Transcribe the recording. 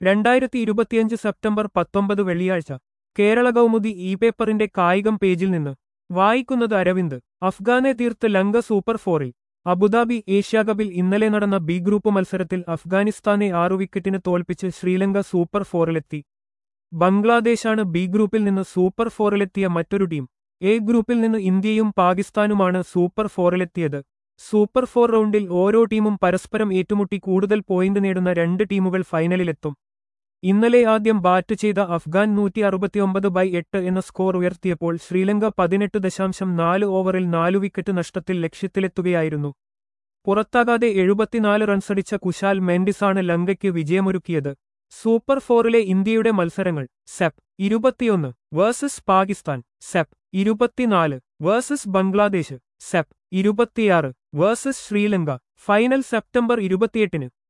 രണ്ടായിരത്തി ഇരുപത്തിയഞ്ച് സെപ്റ്റംബർ പത്തൊമ്പത് വെള്ളിയാഴ്ച കേരള കൗമുദി ഇ പേപ്പറിന്റെ കായികം പേജിൽ നിന്ന് വായിക്കുന്നത് അരവിന്ദ് അഫ്ഗാനെ തീർത്ത് ലങ്ക സൂപ്പർ ഫോറിൽ അബുദാബി ഏഷ്യാകപ്പിൽ ഇന്നലെ നടന്ന ബി ഗ്രൂപ്പ് മത്സരത്തിൽ അഫ്ഗാനിസ്ഥാനെ ആറു വിക്കറ്റിന് തോൽപ്പിച്ച് ശ്രീലങ്ക സൂപ്പർ ഫോറിലെത്തി ബംഗ്ലാദേശാണ് ബി ഗ്രൂപ്പിൽ നിന്ന് സൂപ്പർ ഫോറിലെത്തിയ മറ്റൊരു ടീം എ ഗ്രൂപ്പിൽ നിന്ന് ഇന്ത്യയും പാകിസ്ഥാനുമാണ് സൂപ്പർ ഫോറിലെത്തിയത് സൂപ്പർ ഫോർ റൗണ്ടിൽ ഓരോ ടീമും പരസ്പരം ഏറ്റുമുട്ടി കൂടുതൽ പോയിന്റ് നേടുന്ന രണ്ട് ടീമുകൾ ഫൈനലിലെത്തും ഇന്നലെ ആദ്യം ബാറ്റ് ചെയ്ത അഫ്ഗാൻ നൂറ്റി അറുപത്തിയൊമ്പത് ബൈ എട്ട് എന്ന സ്കോർ ഉയർത്തിയപ്പോൾ ശ്രീലങ്ക പതിനെട്ട് ദശാംശം നാല് ഓവറിൽ നാലു വിക്കറ്റ് നഷ്ടത്തിൽ ലക്ഷ്യത്തിലെത്തുകയായിരുന്നു പുറത്താകാതെ എഴുപത്തിനാല് റൺസടിച്ച കുശാൽ മെൻഡിസാണ് ലങ്കയ്ക്ക് വിജയമൊരുക്കിയത് സൂപ്പർ ഫോറിലെ ഇന്ത്യയുടെ മത്സരങ്ങൾ സെപ് ഇരുപത്തിയൊന്ന് വേഴ്സസ് പാകിസ്ഥാൻ സെപ് ഇരുപത്തിനാല് വേഴ്സസ് ബംഗ്ലാദേശ് സെപ് ഇരുപത്തിയാറ് വേഴ്സസ് ശ്രീലങ്ക ഫൈനൽ സെപ്റ്റംബർ ഇരുപത്തിയെട്ടിന്